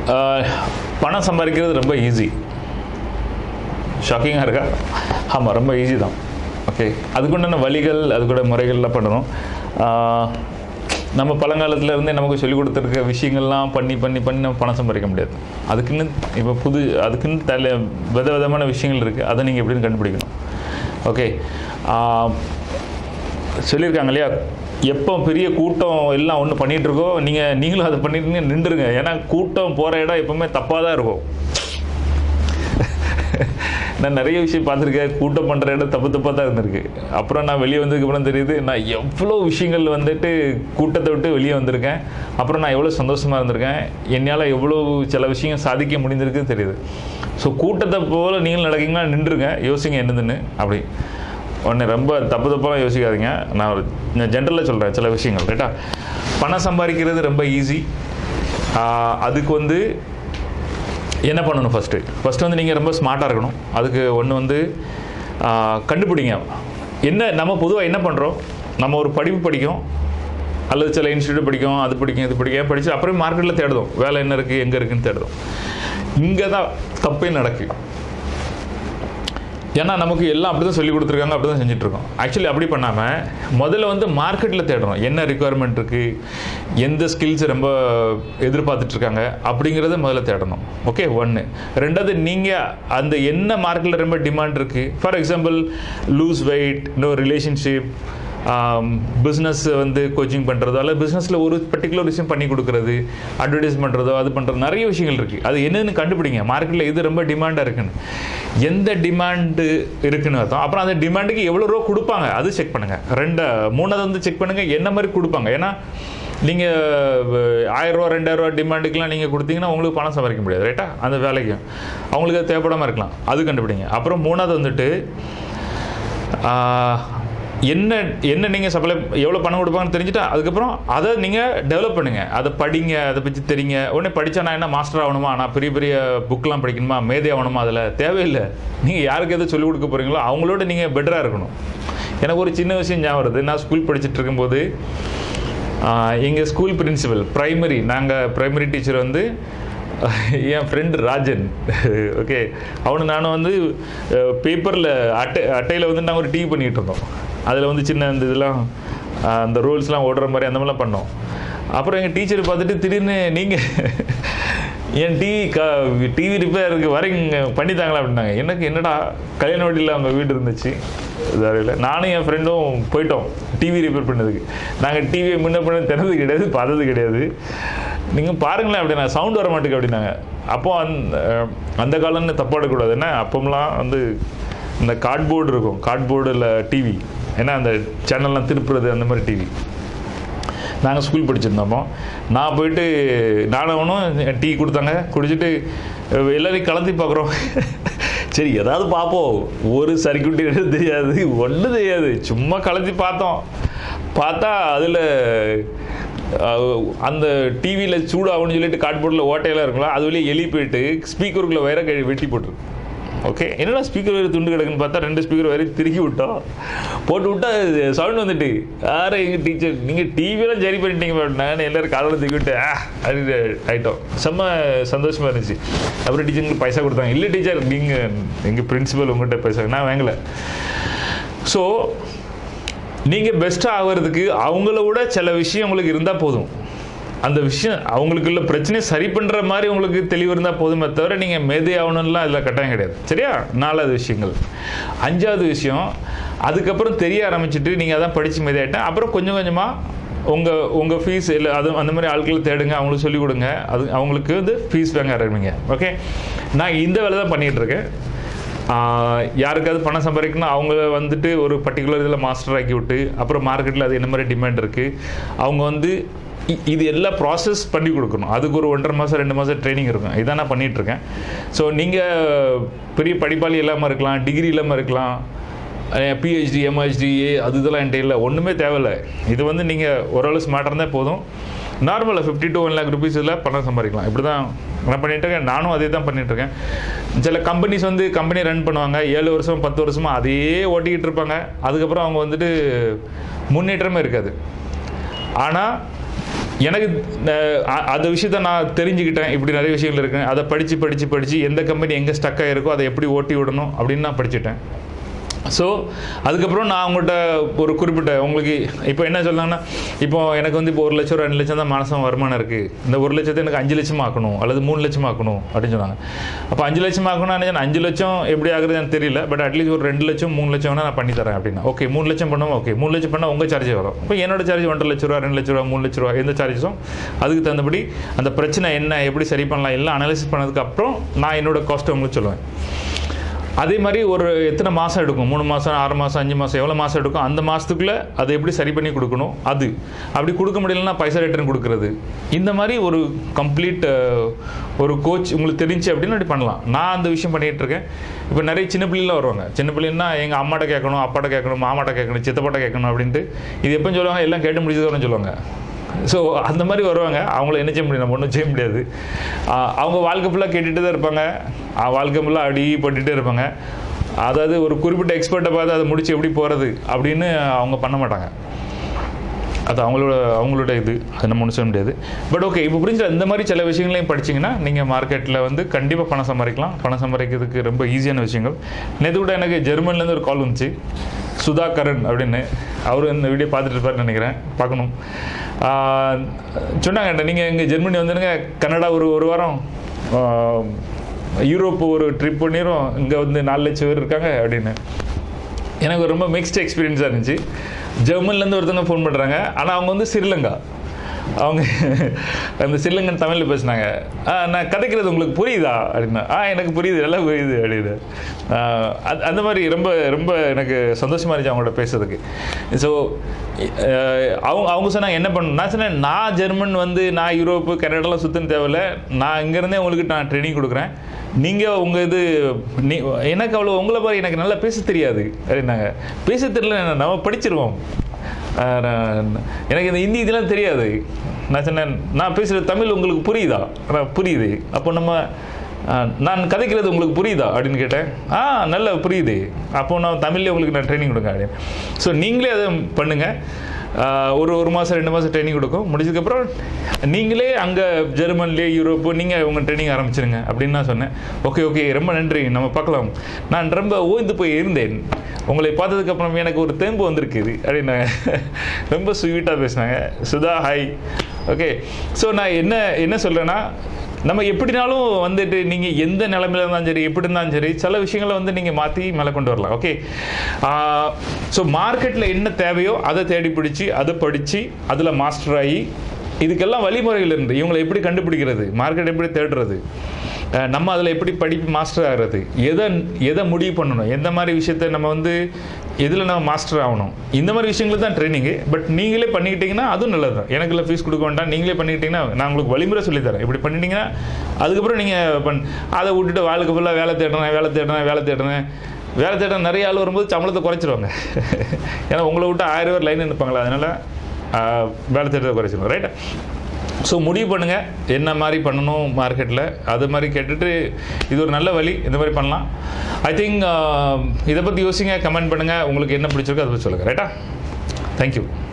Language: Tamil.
ஆஹ், பணம் சம்பாதிக்கிறது ரொம்ப ஈஸி ஷாக்கிங்காக இருக்கா ஆமாம் ரொம்ப ஈஸி தான் ஓகே அதுக்குண்டான வழிகள் அதுக்கூட முறைகள்லாம் பண்ணணும் ஆஹ், நம்ம பழங்காலத்துல இருந்தே நமக்கு சொல்லிக் கொடுத்துருக்க விஷயங்கள்லாம் பண்ணி பண்ணி பண்ணி நம்ம பணம் சம்பாதிக்க முடியாது அதுக்குன்னு இப்போ புது அதுக்குன்னு தலை வித விதமான விஷயங்கள் இருக்குது அதை நீங்கள் எப்படின்னு கண்டுபிடிக்கணும் ஓகே சொல்லியிருக்காங்க இல்லையா எப்போ பெரிய கூட்டம் எல்லாம் ஒன்று பண்ணிகிட்டு இருக்கோ நீங்கள் நீங்களும் அதை பண்ணிட்டு நின்றுருங்க ஏன்னா கூட்டம் போகிற இடம் எப்பவுமே தப்பாக தான் இருக்கும் நான் நிறைய விஷயம் பார்த்துருக்கேன் கூட்டம் பண்ணுற இடம் தப்பு தப்பாக தான் இருந்திருக்கு அப்புறம் நான் வெளியே வந்ததுக்கப்புறம் தெரியுது நான் எவ்வளோ விஷயங்கள் வந்துட்டு கூட்டத்தை விட்டு வெளியே வந்திருக்கேன் அப்புறம் நான் எவ்வளோ சந்தோஷமாக இருந்திருக்கேன் என்னால் எவ்வளோ சில விஷயங்கள் சாதிக்க முடிந்திருக்குன்னு தெரியுது ஸோ கூட்டத்தை போல் நீங்கள் நடக்கீங்கன்னா நின்றுருங்க யோசிங்க என்னதுன்னு அப்படி உடனே ரொம்ப தப்பு தப்பாக யோசிக்காதீங்க நான் ஒரு ஜென்ரலாக சொல்கிறேன் சில விஷயங்கள் ரைட்டா பணம் சம்பாதிக்கிறது ரொம்ப ஈஸி அதுக்கு வந்து என்ன பண்ணணும் ஃபஸ்ட்டு ஃபஸ்ட்டு வந்து நீங்கள் ரொம்ப ஸ்மார்ட்டாக இருக்கணும் அதுக்கு ஒன்று வந்து ஆஹ், கண்டுபிடிங்க என்ன நம்ம பொதுவாக என்ன பண்ணுறோம் நம்ம ஒரு படிப்பு படிக்கும் அல்லது சில இன்ஸ்டியூட் படிக்கும் அது படிக்கும் இது படிக்கும் படித்து அப்புறம் மார்க்கெட்டில் தேடுதோம் வேலை என்ன இருக்குது எங்கே இருக்குன்னு தேடுதோம் இங்கே தான் தப்பே நடக்கு ஏன்னா நமக்கு எல்லாம் அப்படி தான் சொல்லி கொடுத்துருக்காங்க அப்படி தான் செஞ்சுட்ருக்கோம் ஆக்சுவலி அப்படி பண்ணாமல் முதல்ல வந்து மார்க்கெட்டில் தேடுறோம் என்ன ரெக்குவயர்மெண்ட் இருக்குது எந்த ஸ்கில்ஸ் ரொம்ப எதிர்பார்த்துட்ருக்காங்க அப்படிங்கிறத முதல்ல தேடணும் ஓகே ஒன்று ரெண்டாவது நீங்கள் அந்த என்ன மார்க்கெட்டில் ரொம்ப டிமாண்ட் இருக்குது ஃபார் எக்ஸாம்பிள் லூஸ் வெயிட் இன்னொரு ரிலேஷன்ஷிப் பிஸ்னஸ் வந்து கோச்சிங் பண்ணுறதோ அல்லது பிஸ்னஸில் ஒரு பர்டிகுலர் விஷயம் பண்ணி கொடுக்குறது அட்வர்டைஸ் பண்ணுறதோ அது பண்ணுறது நிறைய விஷயங்கள் இருக்குது அது என்னன்னு கண்டுபிடிங்க மார்க்கெட்டில் இது ரொம்ப டிமாண்டாக இருக்குன்னு எந்த டிமாண்டு இருக்குன்னு அர்த்தம் அப்புறம் அந்த டிமாண்டுக்கு எவ்வளோ ரூபா கொடுப்பாங்க அது செக் பண்ணுங்கள் ரெண்டு மூணாவது வந்து செக் பண்ணுங்கள் என்ன மாதிரி கொடுப்பாங்க ஏன்னா நீங்கள் ஆயிரரூவா ரெண்டாயிரரூவா டிமாண்டுக்கெலாம் நீங்கள் கொடுத்தீங்கன்னா உங்களுக்கு பணம் சம்பாதிக்க முடியாது ரைட்டா அந்த வேலைக்கும் அவங்களுக்கு அது தேவைப்படாமல் இருக்கலாம் அது கண்டுபிடிங்க அப்புறம் மூணாவது வந்துட்டு ஆஹ், என்ன என்ன நீங்கள் சப்ளை எவ்வளோ பணம் கொடுப்பாங்கன்னு தெரிஞ்சுட்டா அதுக்கப்புறம் அதை நீங்கள் டெவலப் பண்ணுங்கள் அதை படிங்க அதை பற்றி தெரியுங்க உடனே படித்தா நான் என்ன மாஸ்டர் ஆகணுமா நான் பெரிய பெரிய புக்கெலாம் படிக்கணுமா மேதை ஆகணுமா அதில் தேவையில்லை நீங்கள் யாருக்கு எதை சொல்லிக் கொடுக்க போகிறீங்களோ அவங்களோட நீங்கள் பெட்டராக இருக்கணும் எனக்கு ஒரு சின்ன விஷயம் ஞாபகம் வருது நான் ஸ்கூல் படிச்சுட்டு இருக்கும்போது எங்கள் ஸ்கூல் பிரின்சிபல் ப்ரைமரி நாங்கள் ப்ரைமரி டீச்சர் வந்து என் ஃப்ரெண்டு ராஜன் ஓகே அவனு நானும் வந்து பேப்பரில் அட்டை அட்டையில் வந்து நாங்கள் ஒரு டீ பண்ணிகிட்டு இருந்தோம் அதில் வந்து சின்ன இந்த இதெல்லாம் அஹ், அந்த ரூல்ஸ்லாம் ஓடுற மாதிரி அந்த மாதிரிலாம் பண்ணோம் அப்புறம் எங்கள் டீச்சர் பார்த்துட்டு திடீர்னு நீங்கள் என் டிவி க டிவி ரிப்பேருக்கு வரீங்க பண்ணித்தாங்களா அப்படின்னாங்க எனக்கு என்னடா கல்யாண வண்டியில் அவங்க வீடு இருந்துச்சு இல்லை நானும் என் ஃப்ரெண்டும் போயிட்டோம் டிவி ரிப்பேர் பண்ணதுக்கு நாங்கள் டிவியை முன்ன பண்ண திறந்தது கிடையாது பார்த்தது கிடையாது நீங்கள் பாருங்களேன் அப்படின்னா சவுண்ட் வர மாட்டேங்குது அப்படின்னாங்க அப்போ அந்த அந்த காலம்னு தப்பாடக்கூடாது என்ன அப்போம்லாம் வந்து இந்த கார்ட்போர்டு இருக்கும் கார்ட்போர்டில் டிவி ஏன்னா அந்த சேனல்லாம் திருப்புறது அந்த மாதிரி டிவி நாங்கள் ஸ்கூல் படிச்சிருந்தோமோ நான் போயிட்டு நானும் அவனும் டீ கொடுத்தாங்க குடிச்சிட்டு அஹ், எல்லாரையும் கலந்து பார்க்குறோம் சரி ஏதாவது பார்ப்போம் ஒரு சர்க்கியூட்டி தெரியாது ஒன்றும் தெரியாது சும்மா கலந்து பார்த்தோம் பார்த்தா அதில் அந்த டிவியில் சூடாகும்னு சொல்லிட்டு கார்ட்போர்டில் ஓட்டையெல்லாம் இருக்குங்களா அது வழியே எலி போயிட்டு ஸ்பீக்கருக்குள்ளே வயரை கழி வெட்டி போட்டுருக்கு ஓகே என்னடா ஸ்பீக்கர் வேறு துண்டு கிடக்குன்னு பார்த்தா ரெண்டு ஸ்பீக்கர் வேறு திருக்கி விட்டோம் போட்டு விட்டா சவுண்ட் வந்துட்டு யார் எங்கள் டீச்சர் நீங்கள் டிவியெல்லாம் சரி பண்ணிட்டீங்க அப்படின்னா எல்லாரும் காலையில் தூக்கி விட்டு ஆ அப்படி ஆகிட்டோம் செம்ம சந்தோஷமாக இருந்துச்சு அப்புறம் டீச்சருக்கு பைசா கொடுத்தாங்க இல்லை டீச்சர் நீங்கள் எங்கள் பிரின்சிபல் உங்கள்கிட்ட பைசா நான் வாங்கலை ஸோ நீங்கள் பெஸ்ட்டாக ஆகிறதுக்கு அவங்கள விட சில விஷயம் உங்களுக்கு இருந்தால் போதும் அந்த விஷயம் அவங்களுக்குள்ள பிரச்சனையை சரி பண்ணுற மாதிரி உங்களுக்கு தெளிவு இருந்தால் போதுமே தவிர நீங்கள் மேதை ஆகணும்லாம் அதில் கட்டாயம் கிடையாது சரியா நாலாவது விஷயங்கள் அஞ்சாவது விஷயம் அதுக்கப்புறம் தெரிய ஆரம்பிச்சிட்டு நீங்கள் அதான் படித்து மேதையாயிட்டேன் அப்புறம் கொஞ்சம் கொஞ்சமாக உங்கள் உங்கள் ஃபீஸ் இல்லை அது அந்த மாதிரி ஆட்களை தேடுங்க அவங்களுக்கு சொல்லிக் கொடுங்க அது அவங்களுக்கு வந்து ஃபீஸ் வாங்க ஆரம்பிங்க ஓகே நான் இந்த வேலை தான் பண்ணிகிட்டு இருக்கேன் ஆஹ் யாருக்காவது பணம் சம்பாதிக்கணும் அவங்க வந்துட்டு ஒரு பர்டிகுலர் இதில் மாஸ்டர் ஆக்கி விட்டு அப்புறம் மார்க்கெட்டில் அது என்ன மாதிரி டிமாண்ட் இருக்குது அவங்க வந்து இ- இது எல்லாம் ப்ராசஸ் பண்ணி கொடுக்கணும் அதுக்கு ஒரு ஒன்றரை மாதம் ரெண்டு மாதம் ட்ரைனிங் இருக்கும் இதான் நான் பண்ணிட்டு இருக்கேன் ஸோ நீங்கள் பெரிய படிப்பாளி இல்லாமல் இருக்கலாம் டிகிரி இல்லாமல் இருக்கலாம் பிஹெச்டி எம்ஹெச்டி அது இதெல்லாம் என்கிட்ட இல்லை ஒன்றுமே தேவையில்லை இது வந்து நீங்கள் ஓரளவு ஸ்மார்ட்டாக இருந்தால் போதும் நார்மலாக ஃபிஃப்டி டு ஒன் லேக் ருபீஸில் பணம் சம்பாதிக்கலாம் இப்படி தான் நான் பண்ணிட்டு இருக்கேன் நானும் அதே தான் பண்ணிட்டு இருக்கேன் சில கம்பெனிஸ் வந்து கம்பெனி ரன் பண்ணுவாங்க ஏழு வருஷம் பத்து வருஷமா அதையே ஓட்டிக்கிட்டு இருப்பாங்க அதுக்கப்புறம் அவங்க வந்துட்டு முன்னேற்றமே இருக்காது ஆனால் எனக்கு அஹ், அ- அந்த விஷயத்த நான் தெரிஞ்சுக்கிட்டேன் இப்படி நிறைய விஷயங்கள் இருக்கு அதை படித்து படித்து படித்து எந்த கம்பெனி எங்கே ஸ்டக் ஆகிருக்கோ அதை எப்படி ஓட்டி விடணும் அப்படின்னு நான் படிச்சுட்டேன் ஸோ அதுக்கப்புறம் நான் அவங்கள்ட்ட ஒரு குறிப்பிட்ட உங்களுக்கு இப்போ என்ன சொன்னாங்கன்னா இப்போ எனக்கு வந்து இப்போ ஒரு லட்சம் ரெண்டு லட்சம் தான் மாதம் வருமானம் இருக்குது இந்த ஒரு லட்சத்தை எனக்கு அஞ்சு லட்சம் ஆக்கணும் அல்லது மூணு லட்சம் ஆக்கணும் அப்படின்னு சொன்னாங்க அப்போ அஞ்சு லட்சம் ஆக்கணும் அஞ்சு லட்சம் எப்படி ஆகுறது எனக்கு தெரியல பட் அட்லீஸ்ட் ஒரு ரெண்டு லட்சம் மூணு லட்சம் வேணா நான் பண்ணி தரேன் அப்படின்னா ஓகே மூணு லட்சம் பண்ணுவோம் ஓகே மூணு லட்சம் பண்ணால் உங்கள் சார்ஜ் வரும் இப்போ என்னோட சார்ஜ் ஒன்றரை லட்ச ரூபா ரெண்டு லட்ச ரூபா மூணு லட்ச ரூபா எந்த சார்ஜஸும் அதுக்கு தகுந்தபடி அந்த பிரச்சனை என்ன எப்படி சரி பண்ணலாம் எல்லாம் அனலைசிஸ் பண்ணதுக்கு அப்புறம் நான் என்னோட காஸ்ட்டை உங்களுக்கு சொல்லுவேன் அதே மாதிரி ஒரு எத்தனை மாதம் எடுக்கும் மூணு மாதம் ஆறு மாதம் அஞ்சு மாதம் எவ்வளோ மாதம் எடுக்கும் அந்த மாதத்துக்குள்ளே அதை எப்படி சரி பண்ணி கொடுக்கணும் அது அப்படி கொடுக்க முடியலன்னா பைசா ரிட்டர்ன் கொடுக்கறது இந்த மாதிரி ஒரு கம்ப்ளீட் ஒரு கோச் உங்களுக்கு தெரிஞ்சு அப்படின்னு அப்படி பண்ணலாம் நான் அந்த விஷயம் பண்ணிகிட்டு இருக்கேன் இப்போ நிறைய சின்ன பிள்ளைலாம் வருவாங்க சின்ன பிள்ளைன்னா எங்கள் அம்மாட்ட கேட்கணும் அப்பாட்ட கேட்கணும் மாமாட்ட கேட்கணும் சித்தப்பாட்ட கேட்கணும் அப்படின்ட்டு இது எப்போ சொல்லுவாங்க எல்லாம் கேட்டு முடிச்சதுன்னு சொல்லுவாங்க ஸோ அந்த மாதிரி வருவாங்க அவங்கள என்ன செய்ய முடியும் நம்ம ஒன்றும் செய்ய முடியாது ஆஹ் அவங்க வாழ்க்கை ஃபுல்லாக கேட்டுகிட்டு தான் இருப்பாங்க ஆஹ் வாழ்க்கை ஃபுல்லாக அடி பண்ணிகிட்டே இருப்பாங்க அதாவது ஒரு குறிப்பிட்ட எக்ஸ்பர்ட்டை பார்த்து அதை முடிச்சு எப்படி போகிறது அப்படின்னு அவங்க பண்ண மாட்டாங்க அது அவங்களோட அவங்களோட இது அது நம்ம ஒன்றும் சொல்ல முடியாது பட் ஓகே இப்போ புரிஞ்ச இந்த மாதிரி சில விஷயங்களையும் படிச்சீங்கன்னா நீங்கள் மார்க்கெட்டில் வந்து கண்டிப்பாக பணம் சம்பாதிக்கலாம் பணம் சம்பாதிக்கிறதுக்கு ரொம்ப ஈஸியான விஷயங்கள் நேற்று கூட எனக்கு ஜெர்மன்லேருந்து ஒரு கால் வந்துச்சு சுதா கரண் அப்படின்னு அவரும் இந்த வீடியோ பார்த்துட்டு இருப்பாருன்னு நினைக்கிறேன் பார்க்கணும் ஆஹ் சொன்னாங்க நீங்கள் இங்கே ஜெர்மனி வந்துடுங்க கனடா ஒரு ஒரு வாரம் ஆஹ் யூரோப் ஒரு ட்ரிப் பண்ணிடும் இங்கே வந்து நாலு லட்சம் பேர் இருக்காங்க அப்படின்னு எனக்கு ரொம்ப மிக்ஸ்ட் எக்ஸ்பீரியன்ஸாக இருந்துச்சு ஜெர்மன்லேருந்து ஒருத்தவங்க ஃபோன் பண்ணுறாங்க ஆனால் அவங்க வந்து ஸ்ரீலங்கா அவங்க அந்த ஸ்ரீலங்கன் தமிழில் பேசுனாங்க ஆ நான் கதைக்கிறது உங்களுக்கு புரியுதா அப்படின்னா ஆ எனக்கு புரியுது நல்லா புரியுது அப்படின்னு ஆ, அது- அந்த மாதிரி ரொம்ப ரொம்ப எனக்கு சந்தோஷமாக இருந்துச்சு அவங்களோட பேசுறதுக்கு ஸோ அவங்க அவங்க சொன்னாங்க என்ன பண்ணணும் நான் சொன்னேன் நான் ஜெர்மன் வந்து நான் யூரோப்பு கனடாலாம் சுத்தன்னு தேவையில்ல நான் இங்கேருந்தே உங்களுக்கு நான் ட்ரைனிங் கொடுக்குறேன் நீங்கள் உங்கள் இது நீ எனக்கு அவ்வளோ உங்களை மாதிரி எனக்கு நல்லா பேச தெரியாது அப்படின்னாங்க பேச தெரியல நம்ம படிச்சிருவோம் ஆஹ் நான் எனக்கு இந்த ஹிந்தி இதெல்லாம் தெரியாது நான் சொன்னேன் நான் பேசுகிற தமிழ் உங்களுக்கு புரியுதா நான் புரியுது அப்போ நம்ம ஆஹ் நான் கதைக்கிறது உங்களுக்கு புரியுதா அப்படின்னு கேட்டேன் ஆ நல்லா புரியுது அப்போ நான் தமிழ்லேயே உங்களுக்கு நான் ட்ரைனிங் கொடுங்க அப்படின்னு ஸோ நீங்களே அதை பண்ணுங்கள் ஆஹ் ஒரு ஒரு மாதம் ரெண்டு மாதம் ட்ரைனிங் கொடுக்கும் முடிச்சதுக்கப்புறம் நீங்களே அங்கே ஜெர்மன்லேயே யூரோப்பு நீங்கள் உங்கள் ட்ரைனிங் ஆரம்பிச்சிருங்க அப்படின்னு நான் சொன்னேன் ஓகே ஓகே ரொம்ப நன்றி நம்ம பார்க்கலாம் நான் ரொம்ப ஓய்ந்து போய் இருந்தேன் உங்களை பார்த்ததுக்கப்புறம் எனக்கு ஒரு தெம்பு வந்திருக்குது அப்படின்னாங்க ரொம்ப ஸ்வீட்டாக பேசினாங்க சுதா ஹாய் ஓகே ஸோ நான் என்ன என்ன சொல்கிறேன்னா நம்ம எப்படினாலும் வந்துட்டு நீங்கள் எந்த நிலைமையில இருந்தாலும் சரி எப்படி இருந்தாலும் சரி சில விஷயங்களை வந்து நீங்கள் மாற்றி மேலே கொண்டு வரலாம் ஓகே ஸோ மார்க்கெட்டில் என்ன தேவையோ அதை தேடி பிடிச்சி அதை படித்து அதில் மாஸ்டர் ஆகி இதுக்கெல்லாம் வழிமுறைகள் இருந்து இவங்களை எப்படி கண்டுபிடிக்கிறது மார்க்கெட் எப்படி தேடுறது அஹ் நம்ம அதில் எப்படி படிப்பு மாஸ்டர் ஆகிறது எதை எதை முடிவு பண்ணணும் எந்த மாதிரி விஷயத்த நம்ம வந்து எதில் நம்ம மாஸ்டர் ஆகணும் இந்த மாதிரி விஷயங்கள் தான் ட்ரைனிங்கு பட் நீங்களே பண்ணிக்கிட்டீங்கன்னா அதுவும் நல்லது தான் எனக்கு இல்லை ஃபீஸ் கொடுக்க வேண்டாம் நீங்களே பண்ணிக்கிட்டீங்கன்னா நான் உங்களுக்கு வழிமுறை சொல்லித்தரேன் இப்படி பண்ணிட்டீங்கன்னா அதுக்கப்புறம் நீங்கள் பண் அதை விட்டுட்டு வாழ்க்கை ஃபுல்லாக வேலை தேடுறேன் வேலை தேடுறேன் வேலை தேடுறேன் வேலை தேட நிறைய ஆள் வரும்போது சம்பளத்தை குறைச்சிருவாங்க ஏன்னா உங்களை விட்டு ஆயிரம் பேர் லைன் நிற்பாங்களா அதனால் ஆஹ், வேலை தேடுறதை குறைச்சிருவாங்க ரைட்டா ஸோ முடிவு பண்ணுங்கள் என்ன மாதிரி பண்ணணும் மார்க்கெட்டில் அது மாதிரி கேட்டுட்டு இது ஒரு நல்ல வழி இந்த மாதிரி பண்ணலாம் ஐ திங்க் இதை பற்றி யோசிங்க கமெண்ட் பண்ணுங்கள் உங்களுக்கு என்ன பிடிச்சிருக்கோ அதை பற்றி சொல்லுங்கள் ரைட்டா தேங்க்யூ